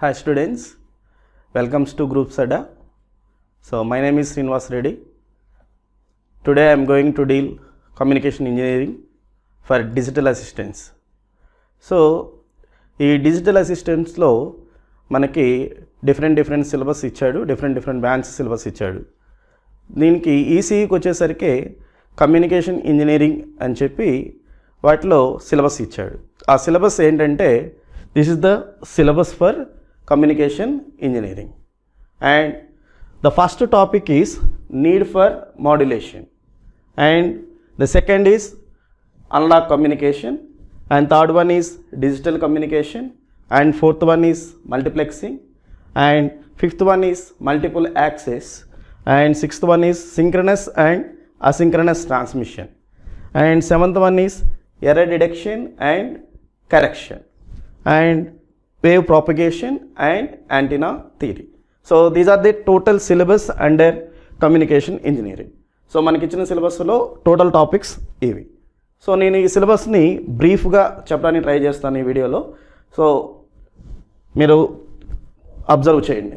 Hi students, welcomes to Group SADA. So my name is Srinivas Reddy. Today I am going to deal communication engineering for digital assistance. So ఈ digital అసిస్టెంట్స్లో మనకి different different syllabus ఇచ్చాడు different different branch syllabus ఇచ్చాడు దీనికి ఈసీఈకి వచ్చేసరికి communication engineering అని చెప్పి వాటిలో సిలబస్ ఇచ్చాడు ఆ సిలబస్ ఏంటంటే this is the syllabus for communication engineering and the first topic is need for modulation and the second is unlock communication and third one is digital communication and fourth one is multiplexing and fifth one is multiple access and sixth one is synchronous and asynchronous transmission and seventh one is error detection and correction and wave propagation and antenna theory so these are the total syllabus under communication engineering so మనకి ఇచ్చిన సిలబస్లో total topics ఇవి so నేను ఈ సిలబస్ని బ్రీఫ్గా చెప్పడానికి try చేస్తాను ఈ వీడియోలో సో మీరు అబ్జర్వ్ చేయండి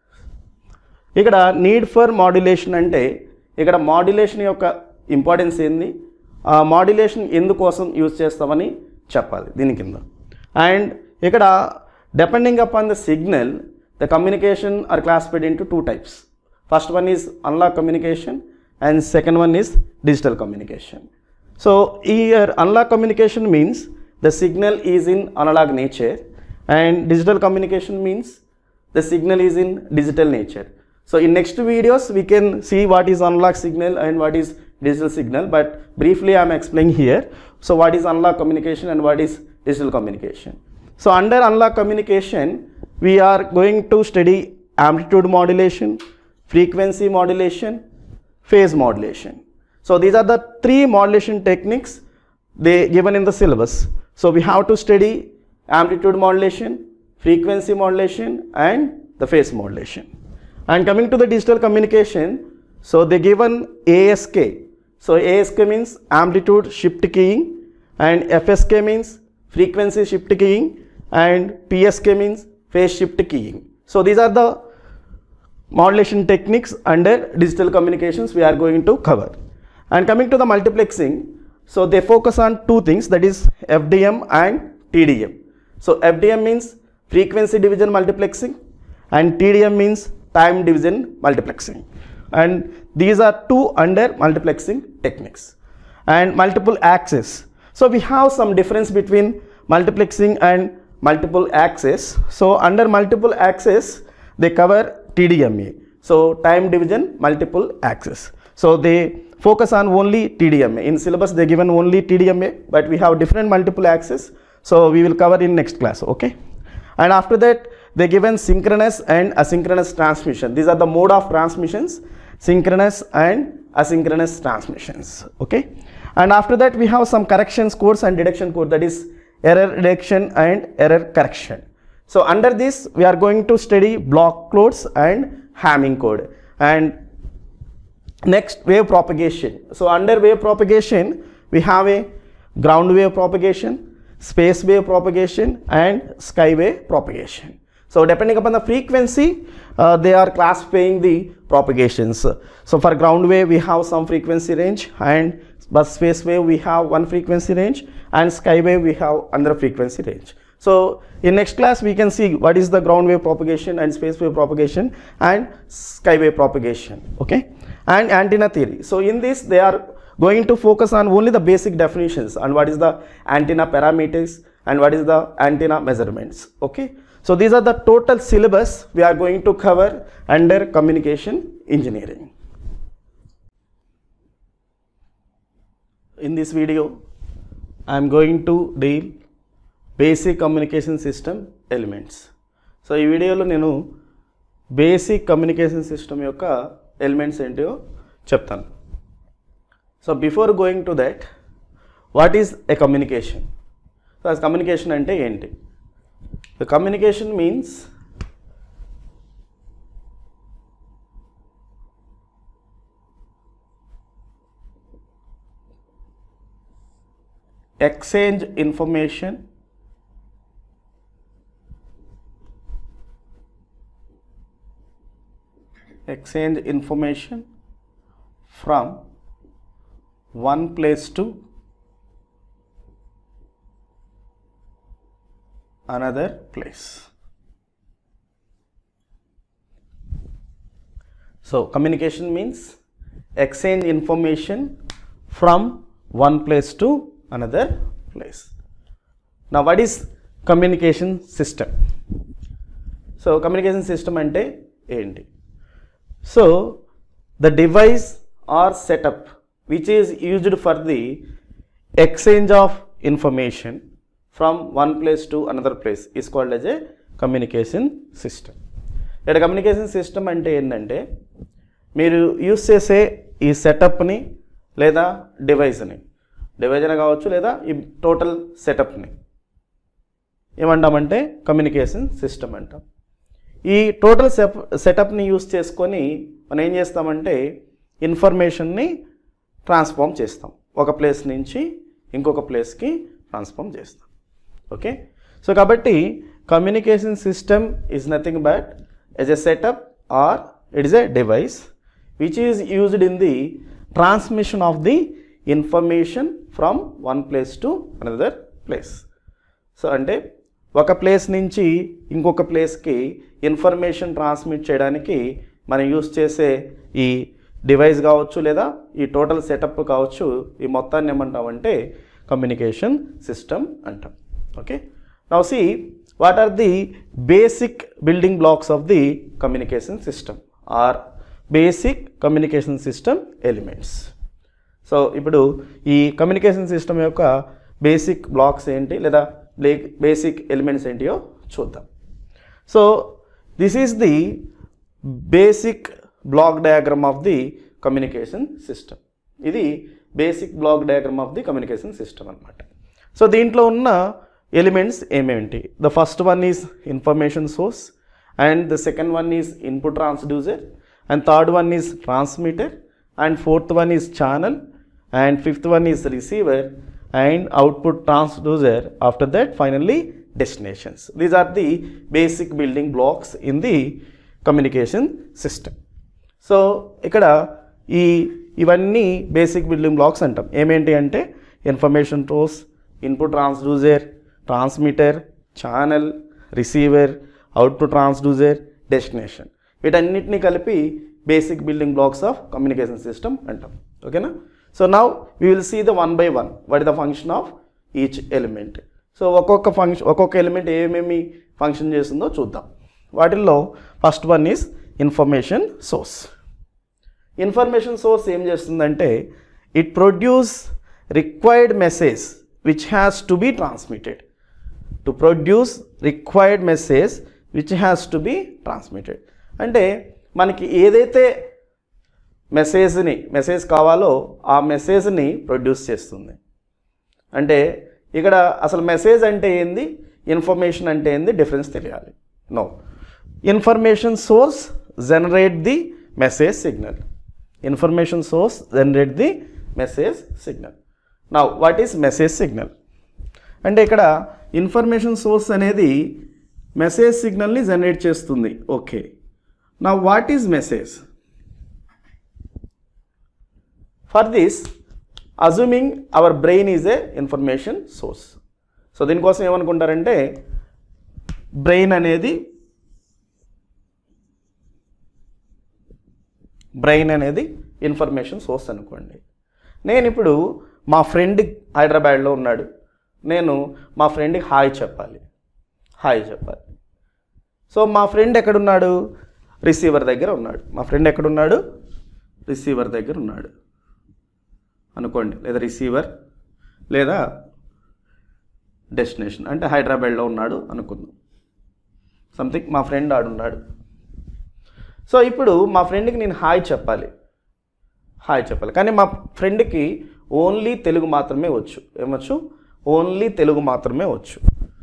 ఇక్కడ నీడ్ ఫర్ మాడ్యులేషన్ అంటే ఇక్కడ మాడ్యులేషన్ యొక్క ఇంపార్టెన్స్ ఏంది ఆ మాడ్యులేషన్ ఎందుకోసం యూజ్ చేస్తామని చెప్పాలి దీని కింద అండ్ ఇక్కడ depending upon the signal the communication are classified into two types first one is analog communication and second one is digital communication So here analog communication means the signal is in analog nature and digital communication means the signal is in digital nature. So in next videos we can see what is analog signal and what is digital signal but briefly I am explaining here. So what is analog communication and what is digital communication. So under analog communication we are going to study amplitude modulation, frequency modulation, phase modulation. So these are the three modulation techniques they given in the syllabus. So we have to study amplitude modulation, frequency modulation and the phase modulation. And coming to the digital communication, so they given ASK. So ASK means amplitude shift keying and FSK means frequency shift keying and PSK means phase shift keying. So these are the modulation techniques under digital communications we are going to cover. And coming to the multiplexing, so they focus on two things that is FDM and TDM. So FDM means frequency division multiplexing and TDM means time division multiplexing. And these are two under multiplexing techniques. And multiple access. So we have some difference between multiplexing and multiple access. So under multiple access, they cover TDMA. So time division multiple access. So they focus on only TDMA. In syllabus they given only TDMA, but we have different multiple access. So we will cover in next class, okay? And after that they given synchronous and asynchronous transmission. These are the mode of transmissions, synchronous and asynchronous transmissions, okay? And after that we have some corrections codes and detection code that is error detection and error correction. So under this we are going to study block codes and Hamming code and next wave propagation so under wave propagation we have a ground wave propagation space wave propagation and sky wave propagation so depending upon the frequency uh, they are classifying the propagations so for ground wave we have some frequency range and but space wave we have one frequency range and sky wave we have another frequency range so in next class we can see what is the ground wave propagation and space wave propagation and sky wave propagation okay and antenna theory. So in this they are going to focus on only the basic definitions and what is the antenna parameters and what is the antenna measurements. Okay. So these are the total syllabus we are going to cover under communication engineering. In this video I am going to deal basic communication system elements. So ఈ వీడియోలో నేను basic communication system యొక్క elements ఏంటో చెప్తాను so before going to that what is a communication so communication అంటే ఏంటి the communication means exchange information exchange information from one place to another place. So, communication means exchange information from one place to another place. Now, what is communication system? So communication system అంటే ఏంటి so the device or setup which is used for the exchange of information from one place to another place is called as a communication system ఇక్కడ communication system అంటే ఏంటంటే మీరు use చేసే ఈ సెటప్ని లేదా డివైస్ని device అని కావచ్చు లేదా ఈ టోటల్ సెటప్ని ఏమంటామంటే కమ్యూనికేషన్ సిస్టమ్ అంటాం ఈ టోటల్ సెప్ సెటప్ని యూస్ చేసుకొని మనం ఏం చేస్తామంటే ఇన్ఫర్మేషన్ని ట్రాన్స్ఫార్మ్ చేస్తాం ఒక ప్లేస్ నుంచి ఇంకొక ప్లేస్కి ట్రాన్స్ఫార్మ్ చేస్తాం ఓకే సో కాబట్టి communication system is nothing but as a setup or it is a device which is used in the transmission of the information from one place to another place so అంటే ఒక place నుంచి ఇంకొక ప్లేస్కి information transmit చేయడానికి మనం use చేసే ఈ device కావచ్చు లేదా ఈ టోటల్ సెటప్ కావచ్చు ఈ మొత్తాన్ని ఏమంటామంటే కమ్యూనికేషన్ సిస్టమ్ అంటాం okay now see what are the basic building blocks of the communication system or basic communication system elements so ఇప్పుడు ఈ కమ్యూనికేషన్ సిస్టమ్ యొక్క బేసిక్ బ్లాక్స్ ఏంటి లేదా బేసిక్ ఎలిమెంట్స్ ఏంటియో చూద్దాం so this is the basic block diagram of the communication system ఇది basic block diagram of the communication system అనమాట so దీంట్లో ఉన్న ఎలిమెంట్స్ ఏమేంటి the first one is information source and the second one is input transducer and third one is transmitter and fourth one is channel and fifth one is receiver and output transducer after that finally destinations these are the basic building blocks in the communication system so ఇక్కడ ఈ ఇవన్నీ basic building blocks అంటాం ఏమేంటి అంటే information source input transducer transmitter channel receiver output transducer destination వీటన్నిటిని కలిపి basic building blocks of communication system అంటాం ఓకేనా so now we will see the one by one what is the function of each element so ఒక్కొక్క function ఒక్కొక్క element ఏమేమి function చేస్తుందో చూద్దాం వాటిల్లో first one is information source information source ఏం చేస్తుందంటే it produce required message which has to be transmitted to produce required message which has to be transmitted అంటే మనకి ఏదైతే మెసేజ్ని మెసేజ్ కావాలో ఆ మెసేజ్ని ప్రొడ్యూస్ చేస్తుంది అంటే ఇక్కడ అసలు మెసేజ్ అంటే ఏంది ఇన్ఫర్మేషన్ అంటే ఏంది డిఫరెన్స్ తెలియాలి no information source generate the message signal information source generate the message signal now what is message signal అంటే ఇక్కడ ఇన్ఫర్మేషన్ సోర్స్ అనేది మెసేజ్ సిగ్నల్ని జనరేట్ చేస్తుంది ఓకే నా what is message for this assuming our brain is a information source so దీనికోసం ఏమనుకుంటారంటే brain అనేది brain అనేది ఇన్ఫర్మేషన్ సోర్స్ అనుకోండి నేను ఇప్పుడు మా ఫ్రెండ్ హైదరాబాద్లో ఉన్నాడు నేను మా ఫ్రెండ్కి హాయ్ చెప్పాలి హాయ్ చెప్పాలి సో మా ఫ్రెండ్ ఎక్కడున్నాడు రిసీవర్ దగ్గర ఉన్నాడు మా ఫ్రెండ్ ఎక్కడున్నాడు రిసీవర్ దగ్గర ఉన్నాడు అనుకోండి లేదా రిసీవర్ లేదా డెస్టినేషన్ అంటే హైదరాబాద్లో ఉన్నాడు అనుకుందాం సంథింగ్ మా ఫ్రెండ్ ఆడున్నాడు సో ఇప్పుడు మా ఫ్రెండ్కి నేను హాయ్ చెప్పాలి హాయ్ చెప్పాలి కానీ మా ఫ్రెండ్కి ఓన్లీ తెలుగు మాత్రమే వచ్చు ఏమొచ్చు ఓన్లీ తెలుగు మాత్రమే వచ్చు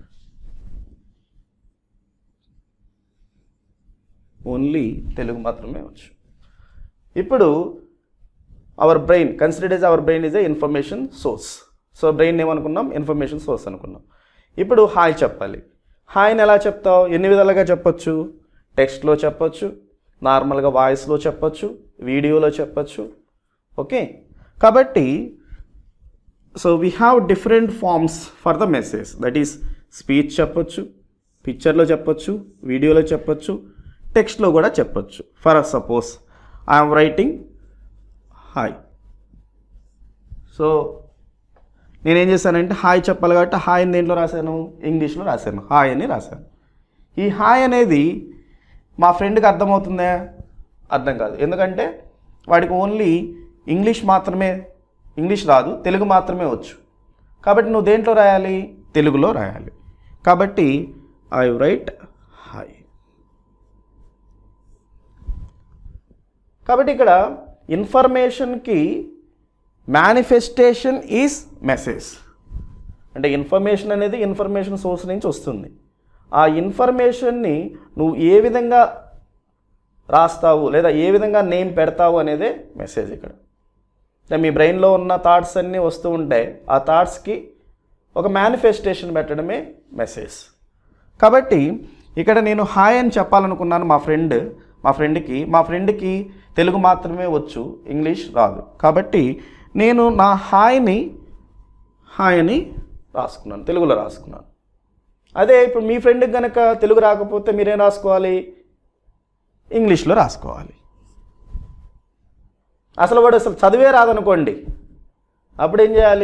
ఓన్లీ తెలుగు మాత్రమే వచ్చు ఇప్పుడు our brain considered as our brain is a information source so brain ఏమనుకున్నాం ఇన్ఫర్మేషన్ సోర్స్ అనుకున్నాం ఇప్పుడు హాయ్ చెప్పాలి హాయ్ని ఎలా చెప్తావు ఎన్ని విధాలుగా చెప్పొచ్చు టెక్స్ట్లో చెప్పొచ్చు నార్మల్గా వాయిస్లో చెప్పొచ్చు వీడియోలో చెప్పొచ్చు ఓకే కాబట్టి so we have different forms for the message that is speech చెప్పొచ్చు పిక్చర్లో చెప్పొచ్చు వీడియోలో చెప్పొచ్చు టెక్స్ట్లో కూడా చెప్పొచ్చు for suppose I'm writing hi so నేనేం చేశానంటే హాయ్ చెప్పాలి కాబట్టి హాయ్ అని దేంట్లో రాశాను ఇంగ్లీష్లో రాశాను హాయ్ అని రాశాను ఈ హాయ్ అనేది మా ఫ్రెండ్కి అర్థమవుతుందా అర్థం కాదు ఎందుకంటే వాడికి ఓన్లీ ఇంగ్లీష్ మాత్రమే ఇంగ్లీష్ రాదు తెలుగు మాత్రమే వచ్చు కాబట్టి నువ్వు దేంట్లో రాయాలి తెలుగులో రాయాలి కాబట్టి ఐ రైట్ హాయ్ కాబట్టి ఇక్కడ ఇన్ఫర్మేషన్కి మేనిఫెస్టేషన్ ఈజ్ మెసేజ్ అంటే ఇన్ఫర్మేషన్ అనేది ఇన్ఫర్మేషన్ సోర్స్ నుంచి వస్తుంది ఆ ఇన్ఫర్మేషన్ని నువ్వు ఏ విధంగా రాస్తావు లేదా ఏ విధంగా నేమ్ పెడతావు అనేదే మెసేజ్ ఇక్కడ అంటే మీ బ్రెయిన్లో ఉన్న థాట్స్ అన్నీ వస్తూ ఉంటాయి ఆ థాట్స్కి ఒక మేనిఫెస్టేషన్ పెట్టడమే మెసేజ్ కాబట్టి ఇక్కడ నేను హాయ్ అని చెప్పాలనుకున్నాను మా ఫ్రెండ్ మా ఫ్రెండ్కి మా ఫ్రెండ్కి తెలుగు మాత్రమే వచ్చు ఇంగ్లీష్ రాదు కాబట్టి నేను నా హాయ్ని హాయ్ అని రాసుకున్నాను తెలుగులో రాసుకున్నాను అదే ఇప్పుడు మీ ఫ్రెండ్కి కనుక తెలుగు రాకపోతే మీరేం రాసుకోవాలి ఇంగ్లీష్లో రాసుకోవాలి అసలు వాడు అసలు చదివే రాదనుకోండి అప్పుడు ఏం చేయాలి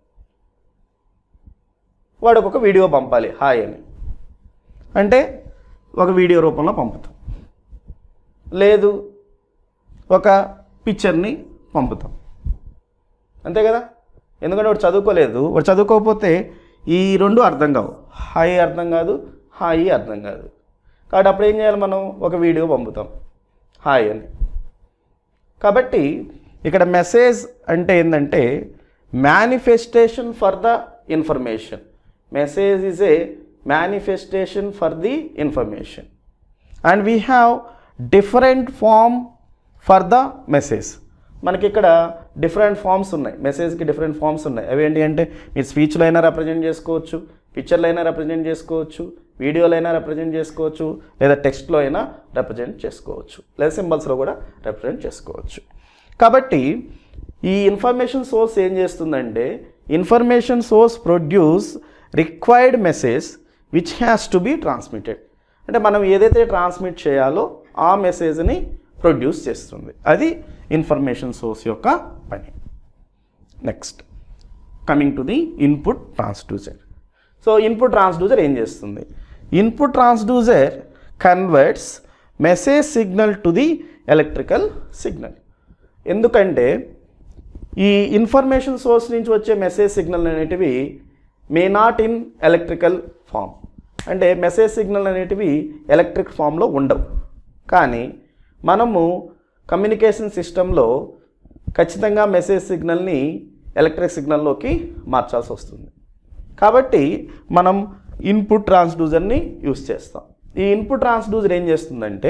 వాడికి ఒక వీడియో పంపాలి హాయ్ అని అంటే ఒక వీడియో రూపంలో పంపుతాం లేదు ఒక పిక్చర్ని పంపుతాం అంతే కదా ఎందుకంటే వాడు చదువుకోలేదు వాడు చదువుకోకపోతే ఈ రెండు అర్థం కావు హాయ్ అర్థం కాదు హాయి అర్థం కాదు కాబట్టి అప్పుడు ఏం చేయాలి మనం ఒక వీడియో పంపుతాం హాయ్ అని కాబట్టి ఇక్కడ మెసేజ్ అంటే ఏంటంటే manifestation for the information message is a manifestation for the information and we have different form for the message మనకి ఇక్కడ డిఫరెంట్ ఫామ్స్ ఉన్నాయి మెసేజ్కి డిఫరెంట్ ఫామ్స్ ఉన్నాయి అవి ఏంటి అంటే మీరు స్పీచ్లో అయినా రిప్రజెంట్ చేసుకోవచ్చు పిక్చర్లో అయినా రిప్రజెంట్ చేసుకోవచ్చు వీడియోలో అయినా రిప్రజెంట్ చేసుకోవచ్చు లేదా టెక్స్ట్లో అయినా రిప్రజెంట్ చేసుకోవచ్చు లేదా సింబల్స్లో కూడా రిప్రజెంట్ చేసుకోవచ్చు కాబట్టి ఈ ఇన్ఫర్మేషన్ సోర్స్ ఏం చేస్తుందంటే information source produce required message which has to be transmitted అంటే మనం ఏదైతే ట్రాన్స్మిట్ చేయాలో ఆ మెసేజ్ని ప్రొడ్యూస్ చేస్తుంది అది ఇన్ఫర్మేషన్ సోర్స్ యొక్క పని next coming to the input transducer so input transducer ఏం చేస్తుంది input transducer converts message signal to the electrical signal ఎందుకంటే ఈ ఇన్ఫర్మేషన్ సోర్స్ నుంచి వచ్చే మెసేజ్ సిగ్నల్ అనేటివి may not in electrical form అంటే మెసేజ్ సిగ్నల్ అనేటివి ఎలక్ట్రిక్ ఫామ్లో ఉండవు కానీ మనము కమ్యూనికేషన్ సిస్టంలో ఖచ్చితంగా మెసేజ్ సిగ్నల్ని ఎలక్ట్రిక్ సిగ్నల్లోకి మార్చాల్సి వస్తుంది కాబట్టి మనం ఇన్పుట్ ట్రాన్స్డ్యూజర్ని యూస్ చేస్తాం ఈ ఇన్పుట్ ట్రాన్స్డ్యూజర్ ఏం చేస్తుందంటే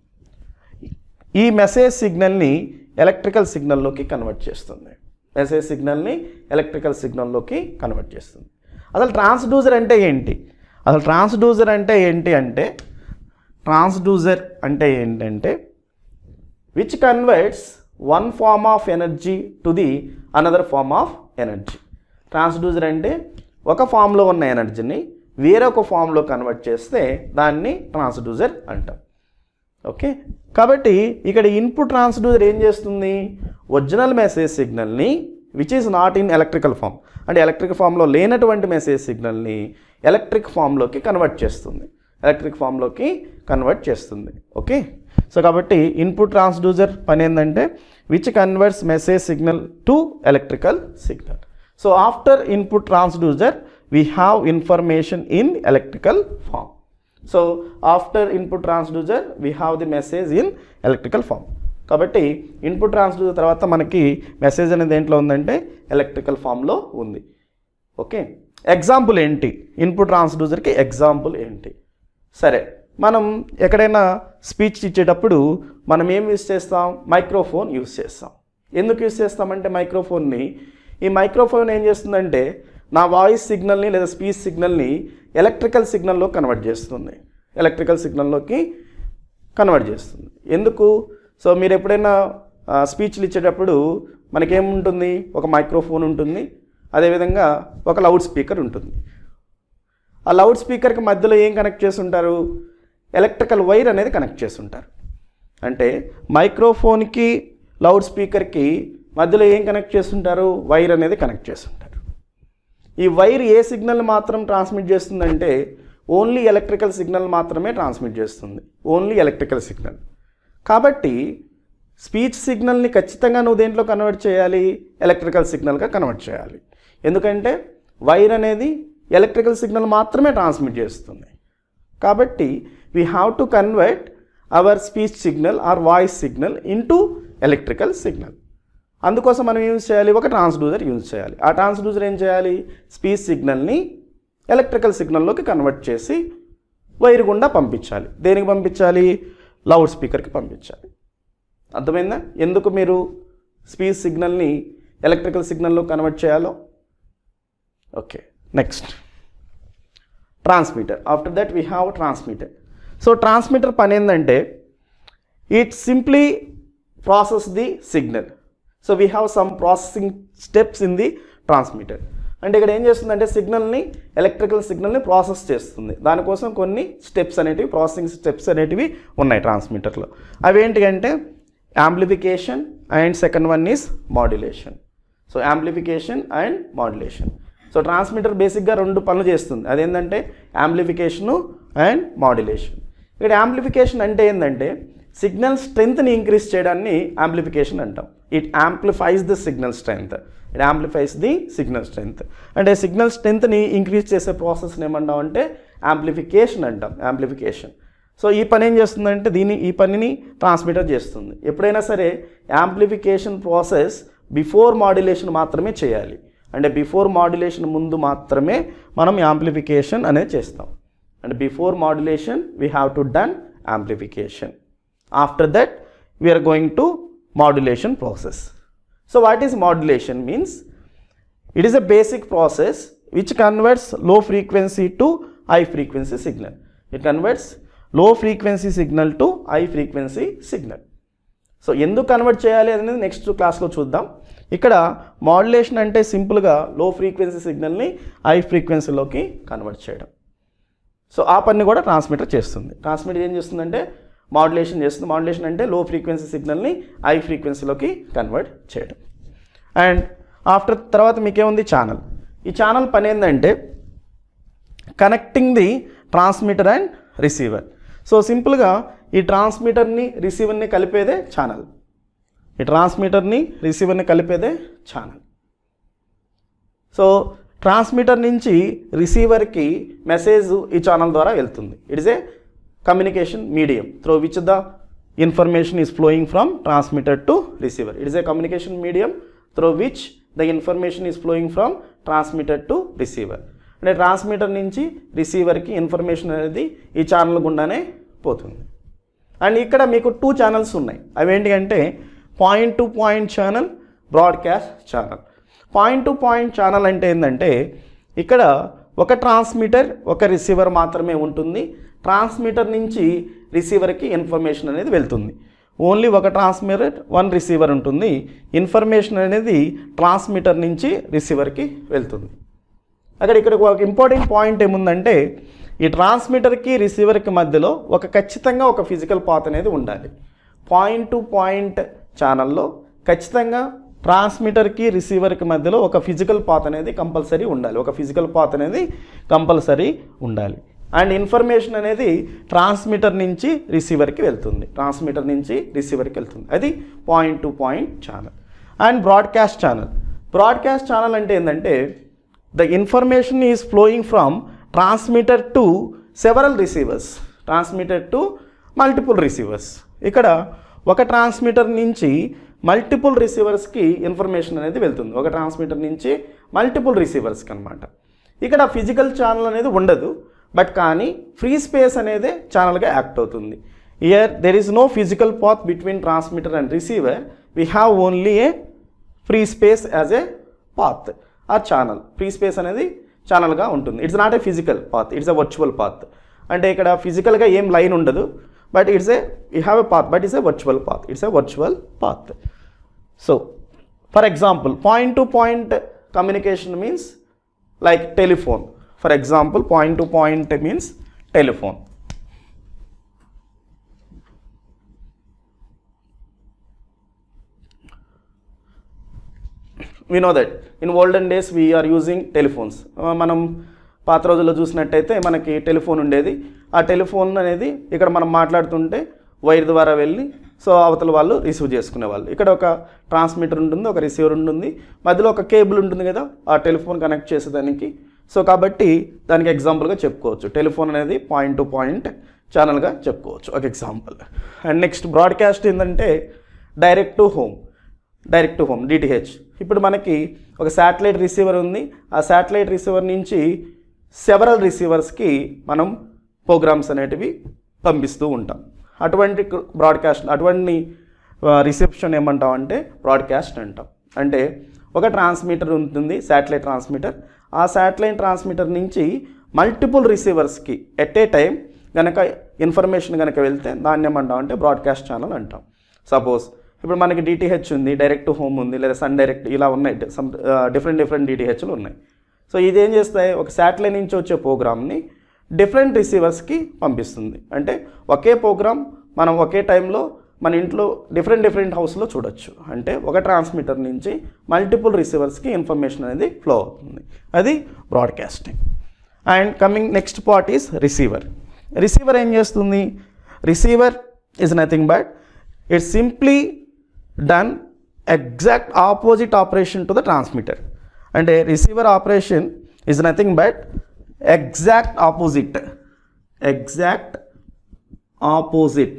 ఈ మెసేజ్ సిగ్నల్ని ఎలక్ట్రికల్ సిగ్నల్లోకి కన్వర్ట్ చేస్తుంది మెసేజ్ సిగ్నల్ని ఎలక్ట్రికల్ సిగ్నల్లోకి కన్వర్ట్ చేస్తుంది అసలు ట్రాన్స్డ్యూజర్ అంటే ఏంటి అసలు ట్రాన్స్డ్యూజర్ అంటే ఏంటి అంటే ట్రాన్స్డ్యూజర్ అంటే ఏంటంటే which converts one form of energy to the another form of energy transducer అంటే ఒక ఫామ్లో ఉన్న ఎనర్జీని వేరొక ఫామ్లో కన్వర్ట్ చేస్తే దాన్ని ట్రాన్స్డ్యూజర్ అంటాం ఓకే కాబట్టి ఇక్కడ ఇన్పుట్ ట్రాన్స్డ్యూసర్ ఏం చేస్తుంది ఒరిజినల్ మెసేజ్ సిగ్నల్ని which is not in electrical form అంటే ఎలక్ట్రిక్ ఫామ్లో లేనటువంటి మెసేజ్ సిగ్నల్ని ఎలక్ట్రిక్ ఫామ్లోకి కన్వర్ట్ చేస్తుంది ఎలక్ట్రిక్ ఫామ్లోకి కన్వర్ట్ చేస్తుంది ఓకే సో కాబట్టి ఇన్పుట్ ట్రాన్స్డ్యూసర్ పని ఏంటంటే which converts message signal to electrical signal so after input transducer we have information in electrical form so after input transducer we have the message in electrical form కాబట్టి input transducer తర్వాత మనకి message అనేది దేంట్లో ఉందంటే electrical ఫామ్లో ఉంది okay example ఏంటి input ట్రాన్స్డ్యూసర్కి ఎగ్జాంపుల్ ఏంటి సరే మనం ఎక్కడైనా స్పీచ్ ఇచ్చేటప్పుడు మనం ఏం యూస్ చేస్తాం మైక్రోఫోన్ యూస్ చేస్తాం ఎందుకు యూస్ చేస్తామంటే మైక్రోఫోన్ని ఈ మైక్రోఫోన్ ఏం చేస్తుందంటే నా వాయిస్ సిగ్నల్ని లేదా స్పీచ్ సిగ్నల్ని ఎలక్ట్రికల్ సిగ్నల్లో కన్వర్ట్ చేస్తుంది ఎలక్ట్రికల్ సిగ్నల్లోకి కన్వర్ట్ చేస్తుంది ఎందుకు సో మీరు ఎప్పుడైనా స్పీచ్లు ఇచ్చేటప్పుడు మనకేముంటుంది ఒక మైక్రోఫోన్ ఉంటుంది అదేవిధంగా ఒక లౌడ్ స్పీకర్ ఉంటుంది ఆ లౌడ్ స్పీకర్కి మధ్యలో ఏం కనెక్ట్ చేస్తుంటారు ఎలక్ట్రికల్ వైర్ అనేది కనెక్ట్ చేస్తుంటారు అంటే మైక్రోఫోన్కి లౌడ్ స్పీకర్కి మధ్యలో ఏం కనెక్ట్ చేస్తుంటారు వైర్ అనేది కనెక్ట్ చేస్తుంటారు ఈ వైర్ ఏ సిగ్నల్ మాత్రం ట్రాన్స్మిట్ చేస్తుందంటే ఓన్లీ ఎలక్ట్రికల్ సిగ్నల్ మాత్రమే ట్రాన్స్మిట్ చేస్తుంది ఓన్లీ ఎలక్ట్రికల్ సిగ్నల్ కాబట్టి స్పీచ్ సిగ్నల్ని ఖచ్చితంగా నువ్వు దేంట్లో కన్వర్ట్ చేయాలి ఎలక్ట్రికల్ సిగ్నల్గా కన్వర్ట్ చేయాలి ఎందుకంటే వైర్ అనేది ఎలక్ట్రికల్ సిగ్నల్ మాత్రమే ట్రాన్స్మిట్ చేస్తుంది కాబట్టి we have to convert our speech signal or voice signal into electrical signal అందుకోసం మనం యూజ్ చేయాలి ఒక ట్రాన్స్డ్యూజర్ యూజ్ చేయాలి ఆ ట్రాన్స్డ్యూజర్ ఏం చేయాలి స్పీచ్ సిగ్నల్ని ఎలక్ట్రికల్ సిగ్నల్లోకి కన్వర్ట్ చేసి వైర్ గుండా పంపించాలి దేనికి పంపించాలి లౌడ్ స్పీకర్కి పంపించాలి అర్థమైందా ఎందుకు మీరు స్పీచ్ సిగ్నల్ని ఎలక్ట్రికల్ సిగ్నల్లో కన్వర్ట్ చేయాలో okay next transmitter after that we have transmitter so transmitter పని ఏంటంటే it simply process the signal so we have some processing steps in the transmitter అంటే ఇక్కడ ఏం చేస్తుందంటే సిగ్నల్ని ఎలక్ట్రికల్ సిగ్నల్ని ప్రాసెస్ చేస్తుంది దానికోసం కొన్ని స్టెప్స్ అనేటివి ప్రాసెసింగ్ స్టెప్స్ అనేటివి ఉన్నాయి ట్రాన్స్మిటర్లో అవి ఏంటికంటే amplification and second one is modulation so amplification and modulation so transmitter బేసిక్గా రెండు పనులు చేస్తుంది అదేంటంటే యాంప్లిఫికేషను అండ్ మాడ్యులేషన్ ఇక్కడ యాంప్లిఫికేషన్ అంటే ఏంటంటే సిగ్నల్ స్ట్రెంగ్త్ని ఇంక్రీజ్ చేయడాన్ని యాంప్లిఫికేషన్ అంటాం it amplifies the signal strength it amplifies the signal strength అంటే సిగ్నల్ స్ట్రెంగ్త్ని ఇంక్రీజ్ చేసే ప్రాసెస్ని ఏమంటాం అంటే యాంప్లిఫికేషన్ అంటాం యాంప్లిఫికేషన్ సో ఈ పని ఏం చేస్తుందంటే దీని ఈ పనిని ట్రాన్స్మిటర్ చేస్తుంది ఎప్పుడైనా సరే యాంప్లిఫికేషన్ ప్రాసెస్ బిఫోర్ మాడ్యులేషన్ మాత్రమే చేయాలి అంటే బిఫోర్ మాడ్యులేషన్ ముందు మాత్రమే మనం యాంప్లిఫికేషన్ అనేది చేస్తాం అంటే before modulation we have to done amplification after that we are going to modulation process so what is modulation means it is a basic process which converts low frequency to high frequency signal it converts low frequency signal to high frequency signal so ఎందుకు convert చేయాలి అనేది next క్లాస్లో చూద్దాం ఇక్కడ modulation అంటే సింపుల్గా low frequency సిగ్నల్ని high ఫ్రీక్వెన్సీలోకి కన్వర్ట్ చేయడం సో ఆ పని కూడా ట్రాన్స్మిటర్ చేస్తుంది ట్రాన్స్మిటర్ ఏం చేస్తుందంటే మాడ్యులేషన్ చేస్తుంది మాడ్యులేషన్ అంటే లో ఫ్రీక్వెన్సీ సిగ్నల్ని హై ఫ్రీక్వెన్సీలోకి కన్వర్ట్ చేయడం అండ్ ఆఫ్టర్ తర్వాత మీకేముంది ఛానల్ ఈ ఛానల్ పని ఏంటంటే connecting the transmitter and receiver so సింపుల్గా ఈ ట్రాన్స్మిటర్ని రిసీవర్ని కలిపేదే ఛానల్ ఈ ట్రాన్స్మిటర్ని రిసీవర్ని కలిపేదే ఛానల్ సో ట్రాన్స్మిటర్ నుంచి రిసీవర్కి మెసేజ్ ఈ ఛానల్ ద్వారా వెళ్తుంది it is a communication medium through which the information is flowing from transmitter to receiver it is a communication medium through which the information is flowing from transmitter to receiver అంటే transmitter నుంచి రిసీవర్కి information అనేది ఈ channel గుండానే పోతుంది and ఇక్కడ మీకు two channels ఉన్నాయి అవి ఏంటి point to point channel broadcast channel point to point channel అంటే ఏంటంటే ఇక్కడ ఒక ట్రాన్స్మిటర్ ఒక రిసీవర్ మాత్రమే ఉంటుంది ట్రాన్స్మిటర్ నుంచి రిసీవర్కి ఇన్ఫర్మేషన్ అనేది వెళ్తుంది ఓన్లీ ఒక ట్రాన్స్మిటర్ వన్ రిసీవర్ ఉంటుంది ఇన్ఫర్మేషన్ అనేది ట్రాన్స్మిటర్ నుంచి రిసీవర్కి వెళ్తుంది అక్కడ ఇక్కడ ఒక ఇంపార్టెంట్ పాయింట్ ఏముందంటే ఈ ట్రాన్స్మిటర్కి రిసీవర్కి మధ్యలో ఒక ఖచ్చితంగా ఒక ఫిజికల్ పాత్ అనేది ఉండాలి పాయింట్ టు పాయింట్ ఛానల్లో ఖచ్చితంగా ట్రాన్స్మిటర్కి రిసీవర్కి మధ్యలో ఒక ఫిజికల్ పాత్ అనేది కంపల్సరీ ఉండాలి ఒక ఫిజికల్ పాత్ అనేది కంపల్సరీ ఉండాలి అండ్ ఇన్ఫర్మేషన్ అనేది ట్రాన్స్మిటర్ నుంచి రిసీవర్కి వెళ్తుంది ట్రాన్స్మిటర్ నుంచి రిసీవర్కి వెళ్తుంది అది point to point channel and broadcast channel broadcast channel అంటే ఏంటంటే the information is flowing from transmitter to several receivers transmitter to multiple receivers ఇక్కడ ఒక ట్రాన్స్మిటర్ నుంచి మల్టిపుల్ రిసీవర్స్కి ఇన్ఫర్మేషన్ అనేది వెళ్తుంది ఒక ట్రాన్స్మిటర్ నుంచి మల్టిపుల్ రిసీవర్స్కి అనమాట ఇక్కడ ఫిజికల్ ఛానల్ అనేది ఉండదు బట్ కానీ ఫ్రీ స్పేస్ అనేది ఛానల్గా యాక్ట్ అవుతుంది here there is no physical path between transmitter and receiver we have only a free space as a path ఆ ఛానల్ ఫ్రీ స్పేస్ అనేది ఛానల్గా ఉంటుంది it's not a physical path it's a virtual path అంటే ఇక్కడ ఫిజికల్గా ఏం line ఉండదు but it's a we have a path but it's a virtual path it's a virtual path so for example point to point communication means like telephone for example point to point means telephone we know that in olden days we are using telephones Uh, మనం పాత రోజుల్లో చూసినట్టయితే మనకి telephone ఉండేది ఆ telephone అనేది ఇక్కడ మనం మాట్లాడుతుంటే వైర్ ద్వారా వెళ్ళి సో అవతల వాళ్ళు రిసీవ్ చేసుకునేవాళ్ళు ఇక్కడ ఒక ట్రాన్స్మిటర్ ఉంటుంది ఒక రిసీవర్ ఉంటుంది మధ్యలో ఒక కేబుల్ ఉంటుంది కదా ఆ టెలిఫోన్ కనెక్ట్ చేసేదానికి సో కాబట్టి దానికి ఎగ్జాంపుల్గా చెప్పుకోవచ్చు టెలిఫోన్ అనేది పాయింట్ టు పాయింట్ ఛానల్గా చెప్పుకోవచ్చు ఒక ఎగ్జాంపుల్ అండ్ నెక్స్ట్ బ్రాడ్కాస్ట్ ఏంటంటే direct to home direct to home DTH ఇప్పుడు మనకి ఒక శాటిలైట్ రిసీవర్ ఉంది ఆ శాటిలైట్ రిసీవర్ నుంచి సెవరల్ రిసీవర్స్కి మనం ప్రోగ్రామ్స్ అనేటివి పంపిస్తూ ఉంటాం అటువంటి బ్రాడ్కాస్ట్ అటువంటి రిసెప్షన్ ఏమంటాం అంటే బ్రాడ్కాస్ట్ అంటాం అంటే ఒక ట్రాన్స్మిటర్ ఉంటుంది శాటిలైట్ ట్రాన్స్మిటర్ ఆ శాటిలైట్ ట్రాన్స్మిటర్ నుంచి మల్టిపుల్ రిసీవర్స్కి ఎట్ ఏ టైం కనుక ఇన్ఫర్మేషన్ కనుక వెళ్తే దాన్ని ఏమంటాం అంటే బ్రాడ్కాస్ట్ ఛానల్ అంటాం సపోజ్ ఇప్పుడు మనకి డిటిహెచ్ ఉంది డైరెక్ట్ హోమ్ ఉంది లేదా సన్ డైరెక్ట్ ఇలా ఉన్నాయి సమ్ డిఫరెంట్ డిఫరెంట్ డిటిహెచ్లు ఉన్నాయి సో ఇది ఏం చేస్తాయి ఒక శాటిలైట్ నుంచి వచ్చే ప్రోగ్రామ్ని డిఫరెంట్ రిసీవర్స్కి పంపిస్తుంది అంటే ఒకే ప్రోగ్రామ్ మనం ఒకే టైంలో మన ఇంట్లో డిఫరెంట్ డిఫరెంట్ హౌస్లో చూడొచ్చు అంటే ఒక ట్రాన్స్మిటర్ నుంచి మల్టిపుల్ రిసీవర్స్కి ఇన్ఫర్మేషన్ అనేది ఫ్లో అవుతుంది అది broadcasting and coming next part is receiver receiver ఏం చేస్తుంది receiver is nothing but it's simply done exact opposite operation to the transmitter అంటే receiver operation is nothing but exact opposite exact opposite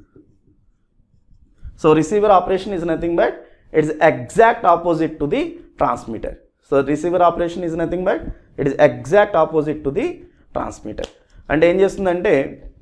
so receiver operation is nothing but it's exact opposite to the transmitter so receiver operation is nothing but it is exact opposite to the transmitter అంటే ఏం చేస్తుందంటే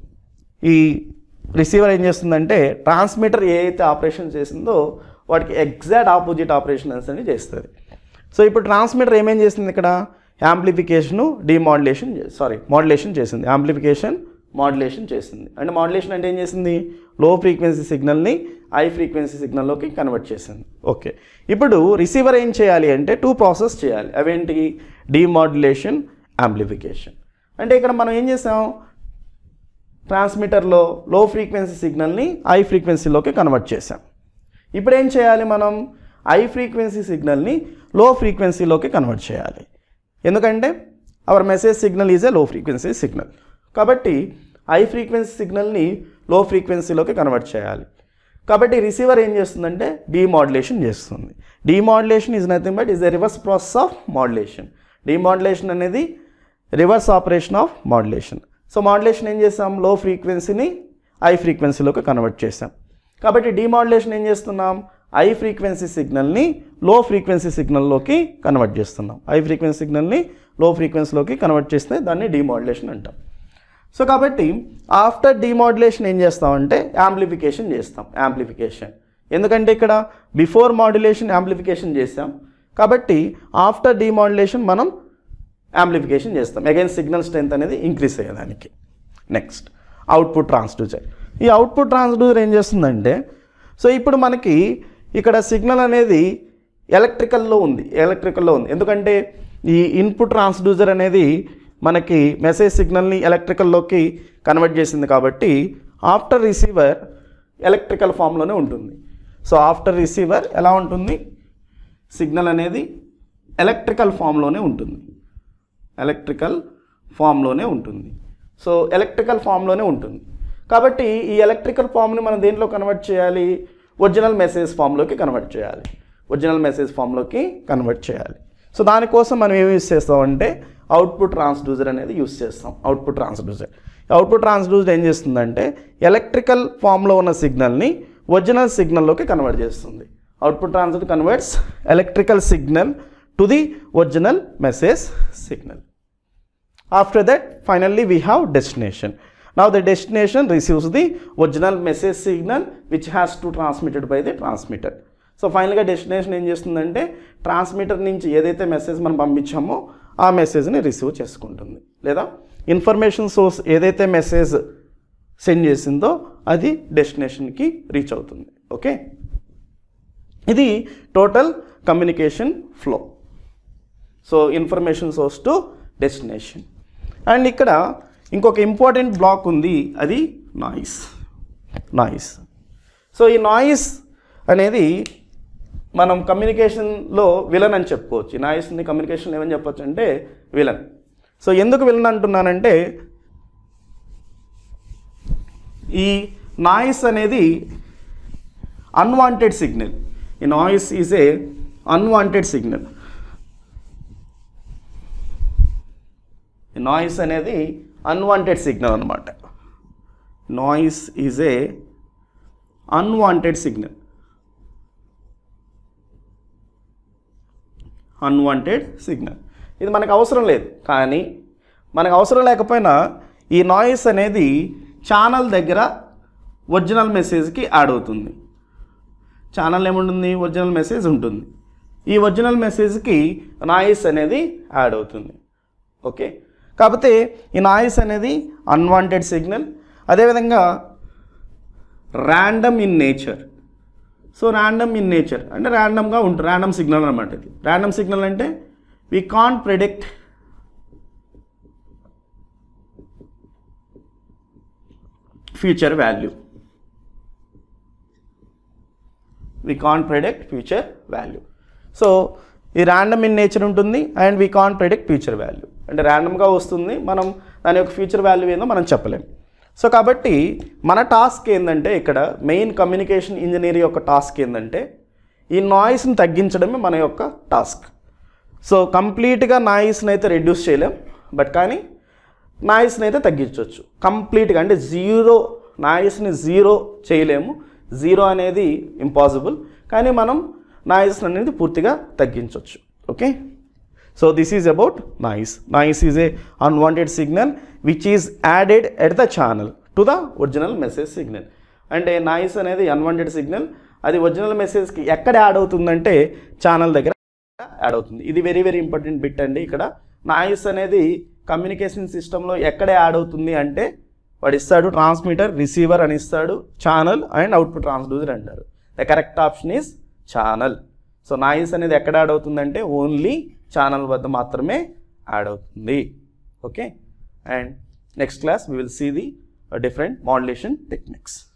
ఈ receiver ఏం చేస్తుందంటే transmitter ఏ అయితే operation చేసిందో వాటికి exact opposite operations అని చేస్తుంది సో ఇప్పుడు ట్రాన్స్మిటర్ ఏమేం చేసింది ఇక్కడ యాంప్లిఫికేషను డిమాడ్యులేషన్ సారీ మాడ్యులేషన్ చేసింది యాంప్లిఫికేషన్ మాడ్యులేషన్ చేసింది అంటే మాడ్యులేషన్ అంటే ఏం చేసింది లో ఫ్రీక్వెన్సీ సిగ్నల్ని హై ఫ్రీక్వెన్సీ సిగ్నల్లోకి కన్వర్ట్ చేసింది ఓకే ఇప్పుడు రిసీవర్ ఏం చేయాలి అంటే టూ ప్రాసెస్ చేయాలి అవేంటి డిమాడ్యులేషన్ యాంప్లిఫికేషన్ అంటే ఇక్కడ మనం ఏం చేసాం ట్రాన్స్మిటర్లో లో ఫ్రీక్వెన్సీ సిగ్నల్ని హై ఫ్రీక్వెన్సీలోకి కన్వర్ట్ చేసాం ఇప్పుడు ఏం చేయాలి మనం హై ఫ్రీక్వెన్సీ సిగ్నల్ని లో ఫ్రీక్వెన్సీలోకి కన్వర్ట్ చేయాలి ఎందుకంటే our message signal is a low frequency signal కాబట్టి హై ఫ్రీక్వెన్సీ సిగ్నల్ని లో ఫ్రీక్వెన్సీలోకి కన్వర్ట్ చేయాలి కాబట్టి రిసీవర్ ఏం చేస్తుందంటే డీమాడ్యులేషన్ చేస్తుంది demodulation is nothing but is a reverse process of modulation demodulation అనేది reverse operation of modulation so modulation ఏం చేసాం లో ఫ్రీక్వెన్సీని హై ఫ్రీక్వెన్సీలోకి కన్వర్ట్ చేసాం కాబట్టి డిమాడ్యులేషన్ ఏం చేస్తున్నాం హై ఫ్రీక్వెన్సీ సిగ్నల్ని లో ఫ్రీక్వెన్సీ సిగ్నల్లోకి కన్వర్ట్ చేస్తున్నాం హై ఫ్రీక్వెన్సీ సిగ్నల్ని లో ఫ్రీక్వెన్సీలోకి కన్వర్ట్ చేస్తే దాన్ని డిమాడ్యులేషన్ అంటాం సో కాబట్టి ఆఫ్టర్ డిమాడ్యులేషన్ ఏం చేస్తామంటే యాంప్లిఫికేషన్ చేస్తాం యాంప్లిఫికేషన్ ఎందుకంటే ఇక్కడ బిఫోర్ మాడ్యులేషన్ యాంప్లిఫికేషన్ చేసాం కాబట్టి ఆఫ్టర్ డిమాడ్యులేషన్ మనం యాంప్లిఫికేషన్ చేస్తాం అగైన్ సిగ్నల్ స్ట్రెంత్ అనేది ఇంక్రీస్ అయ్యేదానికి నెక్స్ట్ అవుట్పుట్ ట్రాన్స్డ్యూసర్ ఈ అవుట్పుట్ ట్రాన్స్డ్యూసర్ ఏం చేస్తుందంటే సో ఇప్పుడు మనకి ఇక్కడ సిగ్నల్ అనేది ఎలక్ట్రికల్లో ఉంది ఎలక్ట్రికల్లో ఉంది ఎందుకంటే ఈ ఇన్పుట్ ట్రాన్స్డ్యూసర్ అనేది మనకి మెసేజ్ సిగ్నల్ని ఎలక్ట్రికల్లోకి కన్వర్ట్ చేసింది కాబట్టి ఆఫ్టర్ రిసీవర్ ఎలక్ట్రికల్ ఫామ్లోనే ఉంటుంది సో ఆఫ్టర్ రిసీవర్ ఎలా ఉంటుంది సిగ్నల్ అనేది ఎలక్ట్రికల్ ఫామ్లోనే ఉంటుంది ఎలక్ట్రికల్ ఫామ్లోనే ఉంటుంది సో ఎలక్ట్రికల్ ఫామ్లోనే ఉంటుంది కాబట్టి ఈ ఎలక్ట్రికల్ ఫామ్ని మనం దేంట్లో కన్వర్ట్ చేయాలి ఒరిజినల్ మెసేజ్ ఫామ్లోకి కన్వర్ట్ చేయాలి ఒరిజినల్ మెసేజ్ ఫామ్లోకి కన్వర్ట్ చేయాలి సో దానికోసం మనం ఏం యూస్ చేస్తామంటే అవుట్పుట్ ట్రాన్స్డ్యూసర్ అనేది యూస్ చేస్తాం అవుట్పుట్ ట్రాన్స్డ్యూసర్ అవుట్పుట్ ట్రాన్స్డ్యూసర్ ఏం చేస్తుందంటే ఎలక్ట్రికల్ ఫామ్లో ఉన్న సిగ్నల్ని ఒరిజినల్ సిగ్నల్లోకి కన్వర్ట్ చేస్తుంది output transducer converts electrical signal to the original message signal after that finally we have destination now the destination receives the original message signal which has to transmitted by the transmitter so ఫైనల్గా destination ఏం చేస్తుందంటే transmitter నుంచి ఏదైతే message మనం పంపించామో ఆ మెసేజ్ని receive చేసుకుంటుంది లేదా ఇన్ఫర్మేషన్ సోర్స్ ఏదైతే మెసేజ్ సెండ్ చేసిందో అది డెస్టినేషన్కి రీచ్ అవుతుంది ఓకే ఇది total communication flow so information source to destination and ఇక్కడ ఇంకొక ఇంపార్టెంట్ బ్లాక్ ఉంది అది నాయిస్ నాయిస్ సో ఈ నాయిస్ అనేది మనం కమ్యూనికేషన్లో విలన్ అని చెప్పుకోవచ్చు ఈ నాయిస్ని కమ్యూనికేషన్లో ఏమని చెప్పొచ్చు అంటే విలన్ సో ఎందుకు విలన్ అంటున్నానంటే ఈ నాయిస్ అనేది అన్వాంటెడ్ సిగ్నల్ ఈ noise is a unwanted signal noise అనేది అన్వాంటెడ్ సిగ్నల్ అనమాట noise is a unwanted signal unwanted signal ఇది మనకు అవసరం లేదు కానీ మనకు అవసరం లేకపోయినా ఈ నాయిస్ అనేది ఛానల్ దగ్గర ఒరిజినల్ మెసేజ్కి యాడ్ అవుతుంది ఛానల్ ఏముంటుంది ఒరిజినల్ మెసేజ్ ఉంటుంది ఈ ఒరిజినల్ మెసేజ్కి నాయిస్ అనేది యాడ్ అవుతుంది ఓకే కాకపోతే ఈ నాయిస్ అనేది అన్వాంటెడ్ సిగ్నల్ అదేవిధంగా random in nature so random in nature అంటే ర్యాండమ్గా ఉంటుంది ర్యాండమ్ సిగ్నల్ అనమాట ఇది ర్యాండమ్ సిగ్నల్ అంటే we can't predict future value we can't predict future value so ఈ ర్యాండమ్ ఇన్ నేచర్ ఉంటుంది and we can't predict future value అంటే ర్యాండమ్గా వస్తుంది మనం దాని యొక్క ఫ్యూచర్ వాల్యూ ఏందో మనం చెప్పలేం సో కాబట్టి మన టాస్క్ ఏంటంటే ఇక్కడ మెయిన్ కమ్యూనికేషన్ ఇంజనీర్ యొక్క టాస్క్ ఏంటంటే ఈ నాయిస్ని తగ్గించడమే మన యొక్క టాస్క్ సో కంప్లీట్గా నాయిస్ని అయితే రెడ్యూస్ చేయలేం బట్ కానీ నాయిస్ని అయితే తగ్గించవచ్చు కంప్లీట్గా అంటే జీరో నాయిస్ని జీరో చేయలేము జీరో అనేది ఇంపాసిబుల్ కానీ మనం నాయిస్ అనేది పూర్తిగా తగ్గించవచ్చు okay so this is about noise noise is a unwanted signal which is added at the channel to the original message signal అంటే నాయిస్ అనేది అన్వాంటెడ్ సిగ్నల్ అది ఒరిజినల్ మెసేజ్కి ఎక్కడ యాడ్ అవుతుందంటే ఛానల్ దగ్గర యాడ్ అవుతుంది ఇది వెరీ వెరీ ఇంపార్టెంట్ బిట్ అండి ఇక్కడ నాయిస్ అనేది కమ్యూనికేషన్ సిస్టంలో ఎక్కడ యాడ్ అవుతుంది అంటే వాడు ఇస్తాడు ట్రాన్స్మిటర్ రిసీవర్ అని ఇస్తాడు ఛానల్ అండ్ అవుట్పుట్ ట్రాన్స్డ్యూసర్ అంటారు the correct option is channel so noise అనేది ఎక్కడ యాడ్ అవుతుందంటే ఓన్లీ ఛానల్ వద్ద మాత్రమే యాడ్ అవుతుంది okay and next class we will see the different modulation techniques